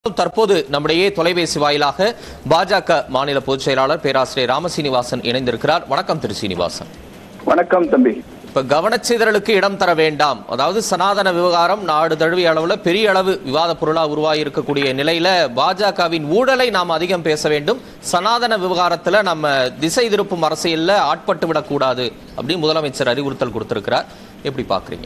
தற்போது நம்முடைய தொலைபேசி வாயிலாக பாஜக மாநில பொதுச் செயலாளர் பேராசிரியர் ராமசீனிவாசன் இணைந்திருக்கிறார் வணக்கம் திரு சீனிவாசன் வணக்கம் தம்பி இப்ப கவனச்சிதறலுக்கு இடம் தர வேண்டாம் அதாவது சனாதன விவகாரம் நாடு தழுவிய அளவுல பெரிய அளவு விவாத பொருளா உருவாகி இருக்கக்கூடிய நிலையில பாஜகவின் ஊழலை நாம் அதிகம் பேச வேண்டும் சனாதன விவகாரத்துல நம்ம திசை திருப்பும் அரசியல்ல ஆட்பட்டு விடக்கூடாது அப்படின்னு முதலமைச்சர் அறிவுறுத்தல் கொடுத்திருக்கிறார் எப்படி பாக்குறீங்க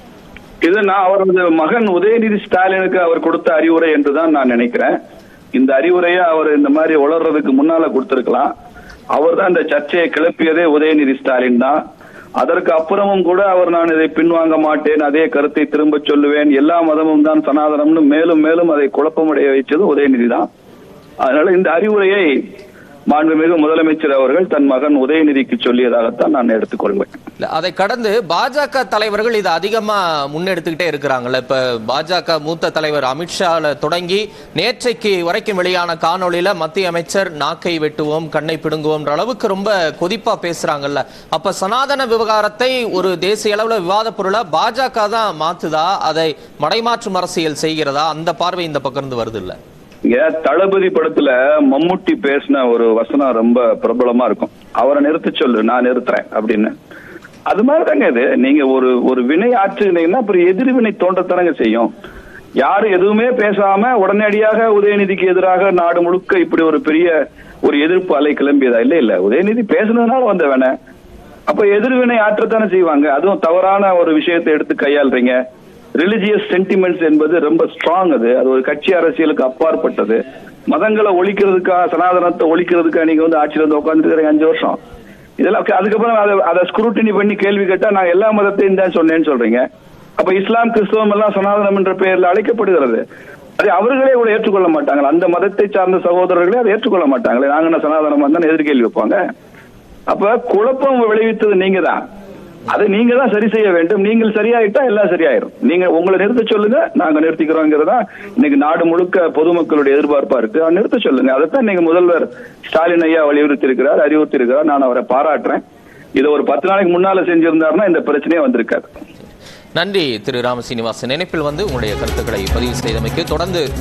இது நான் அவரது மகன் உதயநிதி ஸ்டாலினுக்கு அவர் கொடுத்த அறிவுரை என்றுதான் நான் நினைக்கிறேன் இந்த அறிவுரையை அவர் இந்த மாதிரி உளறதுக்கு முன்னால கொடுத்திருக்கலாம் அவர் தான் இந்த சர்ச்சையை கிளப்பியதே உதயநிதி ஸ்டாலின் தான் அதற்கு அப்புறமும் கூட அவர் நான் இதை பின்வாங்க மாட்டேன் அதே கருத்தை திரும்ப சொல்லுவேன் எல்லா மதமும் தான் சனாதனம்னு மேலும் மேலும் அதை குழப்பமடைய வைத்தது உதயநிதி தான் அதனால இந்த அறிவுரையை மாண்புமிகு முதலமைச்சர் அவர்கள் தன் மகன் உதயநிதிக்கு சொல்லியதாகத்தான் நான் எடுத்துக்கொள்வேன் இல்ல, அதை கடந்து பாஜக தலைவர்கள் இதை அதிகமா முன்னெடுத்துக்கிட்டே இருக்கிறாங்கல்ல இப்ப பாஜக மூத்த தலைவர் அமித்ஷால தொடங்கி நேற்றைக்கு வரைக்கும் வெளியான காணொளியில மத்திய அமைச்சர் நாக்கை வெட்டுவோம் கண்ணை பிடுங்குவோம்ன்ற அளவுக்கு ரொம்ப கொதிப்பா பேசுறாங்கல்ல அப்ப சனாதன விவகாரத்தை ஒரு தேசிய அளவுல விவாத பொருளா பாஜக தான் மாத்துதா அதை மடைமாற்றும் அரசியல் செய்கிறதா அந்த பார்வை இந்த பக்கம் இருந்து வருது இல்ல இங்க தளபதி படத்துல மம்முட்டி பேசின ஒரு வசனம் ரொம்ப பிரபலமா இருக்கும் அவரை நிறுத்த சொல்லு நான் நிறுத்துறேன் அப்படின்னு அது மாதிரிதாங்க இது நீங்க ஒரு ஒரு வினை ஆற்றுனீங்கன்னா அப்புறம் எதிர்வினை தோன்றத்தானங்க செய்யும் யாரும் எதுவுமே பேசாம உடனடியாக உதயநிதிக்கு எதிராக நாடு முழுக்க இப்படி ஒரு பெரிய ஒரு எதிர்ப்பு அலை கிளம்பியதா இல்ல இல்ல உதயநிதி பேசுனதுனால வந்த வேணை அப்ப எதிர்வினை ஆற்றத்தானே செய்வாங்க அதுவும் தவறான ஒரு விஷயத்தை எடுத்து கையாளுறீங்க ரிலிஜியஸ் சென்டிமெண்ட்ஸ் என்பது ரொம்ப ஸ்ட்ராங் அது அது ஒரு கட்சி அரசியலுக்கு அப்பாற்பட்டது மதங்களை ஒழிக்கிறதுக்கா சனாதனத்தை ஒழிக்கிறதுக்கா நீங்க வந்து ஆட்சியில் வந்து உட்காந்துருக்கிறீங்க அஞ்சு வருஷம் இதெல்லாம் okay, அதுக்கப்புறம் அதை அதை ஸ்க்ரூட்டினி பண்ணி கேள்வி கேட்டா நான் எல்லா மதத்தையும் தான் சொன்னேன்னு சொல்றீங்க அப்ப இஸ்லாம் கிறிஸ்தவம் எல்லாம் சனாதனம் என்ற பெயர்ல அழைக்கப்படுகிறது அதை அவர்களே கூட ஏற்றுக்கொள்ள மாட்டாங்களா அந்த மதத்தை சார்ந்த சகோதரர்களே அதை ஏற்றுக்கொள்ள மாட்டாங்களே நாங்க என்ன சனாதனமா தான் எதிர்கேள்வி வைப்பாங்க அப்ப குழப்பம் விளைவித்தது நீங்க தான் அதை நீங்க தான் சரி செய்ய வேண்டும் நீங்கள் சரியாயிட்டா எல்லாம் சரியாயிரும் நீங்க உங்களை நிறுத்த சொல்லுங்க நாங்க நிறுத்திக்கிறோங்கிறதா இன்னைக்கு நாடு முழுக்க பொதுமக்களுடைய எதிர்பார்ப்பா இருக்கு அதை நிறுத்த சொல்லுங்க அதைத்தான் இன்னைக்கு முதல்வர் ஸ்டாலின் ஐயா வலியுறுத்தி இருக்கிறார் அறிவுறுத்தி இருக்கிறார் நான் அவரை பாராட்டுறேன் இதை ஒரு பத்து நாளைக்கு முன்னால செஞ்சிருந்தாருன்னா இந்த பிரச்சனையே வந்திருக்காது நன்றி திரு ராமசீனிவாசன் நினைப்பில் வந்து உங்களுடைய கருத்துக்களை பதிவு செய்தமைக்கு தொடர்ந்து